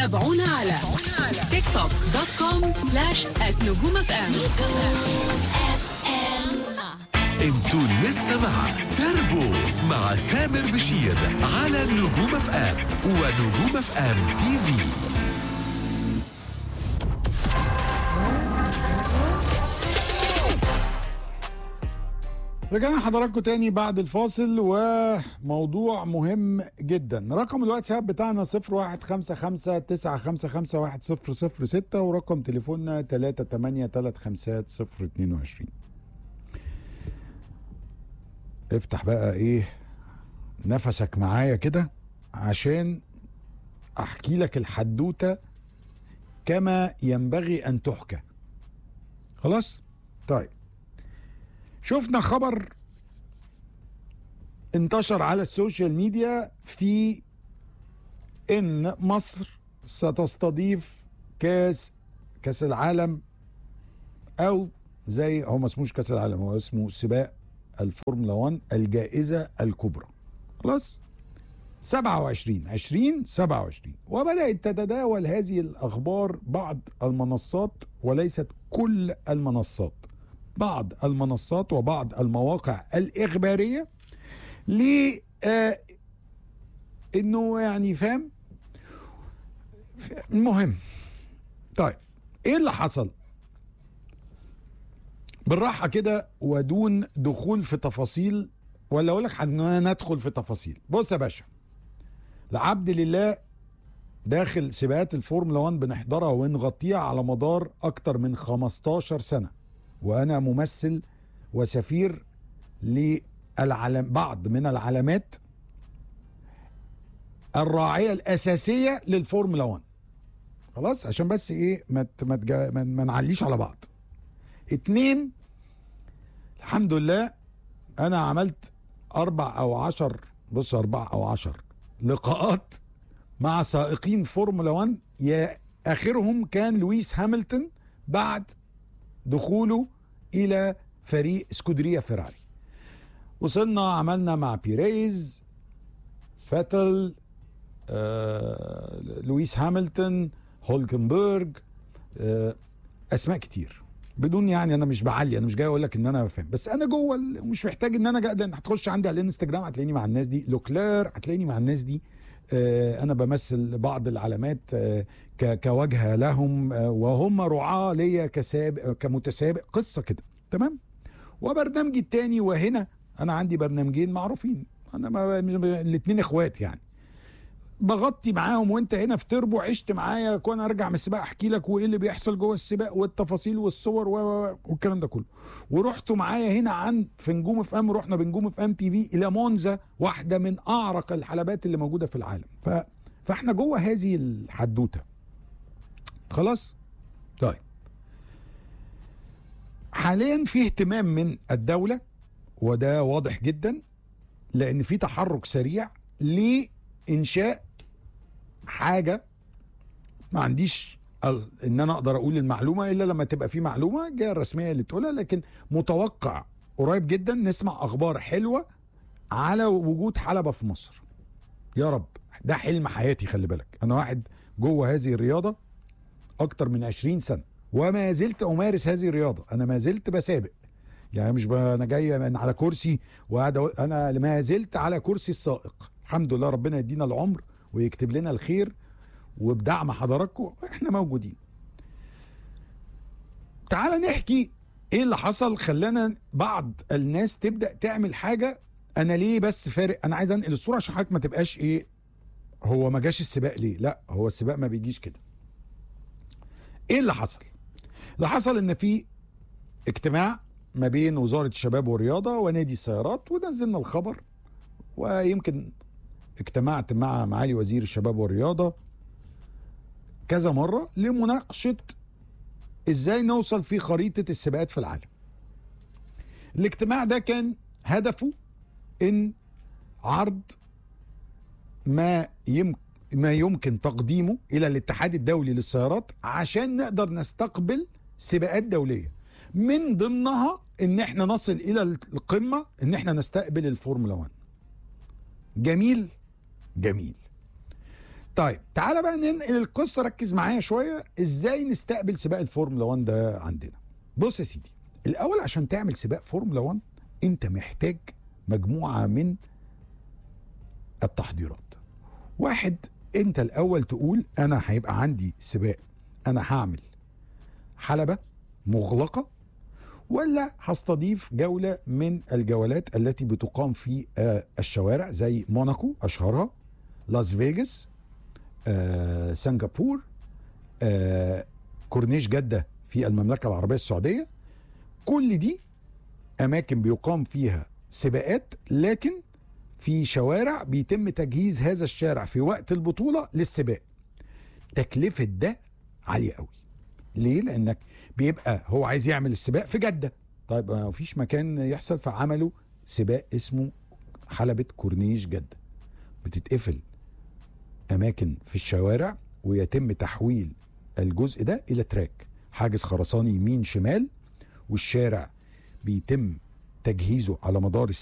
تابعونا على تيك توك دوت كوم سلاش نجوم اف ام انتوا لسه مع تربو مع تامر بشير على نجوم اف ام ونجوم اف ام تي في رجعنا حضراتكم تاني بعد الفاصل وموضوع مهم جدا رقم الواتساب بتاعنا 015595510006 ورقم تليفوننا 3835022 افتح بقى ايه نفسك معايا كده عشان احكي لك الحدوته كما ينبغي ان تحكى خلاص طيب شفنا خبر انتشر على السوشيال ميديا في ان مصر ستستضيف كاس كاس العالم او زي هو ما اسموش كاس العالم هو اسمه سباق الفورمولا 1 الجائزه الكبرى خلاص 27 20 27 وبدات تتداول هذه الاخبار بعض المنصات وليست كل المنصات بعض المنصات وبعض المواقع الإخبارية ل آه إنه يعني فاهم المهم طيب إيه اللي حصل؟ بالراحة كده ودون دخول في تفاصيل ولا أقول لك ندخل في تفاصيل بص يا باشا العبد لله داخل سباقات الفورمولا 1 بنحضرها ونغطيها على مدار أكتر من 15 سنة وانا ممثل وسفير للعلم بعض من العلامات الراعيه الاساسيه للفورمولا 1 خلاص عشان بس ايه ما ما, ما, ما نعليش على بعض اتنين الحمد لله انا عملت اربع او عشر بص اربع او عشر لقاءات مع سائقين فورمولا 1 يا اخرهم كان لويس هاملتون بعد دخوله الى فريق اسكودريا فيراري وصلنا عملنا مع بيريز فاتل آه، لويس هاملتون هولكنبرج آه، اسماء كتير بدون يعني انا مش بعلي انا مش جاي اقول لك ان انا فاهم بس انا جوه ومش محتاج ان انا جاي لان هتخش عندي على الانستجرام هتلاقيني مع الناس دي لوكلير هتلاقيني مع الناس دي آه، انا بمثل بعض العلامات آه، كواجهه لهم آه، وهم رعاه ليا كسابق كمتسابق قصه كده تمام وبرنامجي التاني وهنا انا عندي برنامجين معروفين انا الاثنين اخوات يعني بغطي معاهم وانت هنا في تربو عشت معايا كون ارجع من السباق احكي لك وايه اللي بيحصل جوه السباق والتفاصيل والصور والكلام ده كله ورحتوا معايا هنا عن في نجوم في ام رحنا بنجوم في ام تي في الى مونزا واحده من اعرق الحلبات اللي موجوده في العالم ف... فاحنا جوه هذه الحدوته خلاص طيب حاليا في اهتمام من الدوله وده واضح جدا لان في تحرك سريع لانشاء حاجه ما عنديش ان انا اقدر اقول المعلومه الا لما تبقى في معلومه الجهه الرسميه اللي تقولها لكن متوقع قريب جدا نسمع اخبار حلوه على وجود حلبه في مصر يا رب ده حلم حياتي خلي بالك انا واحد جوه هذه الرياضه اكتر من 20 سنه وما زلت امارس هذه الرياضه انا ما زلت بسابق يعني مش انا جاي من على كرسي وقاعد انا ما زلت على كرسي السائق الحمد لله ربنا يدينا العمر ويكتب لنا الخير وبدعم حضراتكم احنا موجودين تعال نحكي ايه اللي حصل خلانا بعض الناس تبدا تعمل حاجه انا ليه بس فارق انا عايز انقل الصوره عشان حضرتك ما تبقاش ايه هو ما جاش السباق ليه لا هو السباق ما بيجيش كده ايه اللي حصل اللي حصل ان في اجتماع ما بين وزاره الشباب والرياضه ونادي السيارات ونزلنا الخبر ويمكن اجتمعت مع معالي وزير الشباب والرياضه كذا مره لمناقشه ازاي نوصل في خريطه السباقات في العالم. الاجتماع ده كان هدفه ان عرض ما يمكن ما يمكن تقديمه الى الاتحاد الدولي للسيارات عشان نقدر نستقبل سباقات دوليه من ضمنها ان احنا نصل الى القمه ان احنا نستقبل الفورمولا 1 جميل جميل طيب تعالى بقى ننقل القصه ركز معايا شويه ازاي نستقبل سباق الفورمولا 1 ده عندنا بص يا سيدي الاول عشان تعمل سباق فورمولا 1 انت محتاج مجموعه من التحضيرات واحد انت الاول تقول انا هيبقى عندي سباق انا هعمل حلبة مغلقة ولا هستضيف جولة من الجولات التي بتقام في آه، الشوارع زي موناكو أشهرها لاس فيجاس آه، سنغافور آه، كورنيش جدة في المملكة العربية السعودية كل دي أماكن بيقام فيها سباقات لكن في شوارع بيتم تجهيز هذا الشارع في وقت البطولة للسباق تكلفة ده عالية قوي ليه؟ لانك بيبقى هو عايز يعمل السباق في جده طيب ما فيش مكان يحصل فعملوا سباق اسمه حلبة كورنيش جده بتتقفل اماكن في الشوارع ويتم تحويل الجزء ده الى تراك حاجز خرساني يمين شمال والشارع بيتم تجهيزه على مدار الساعة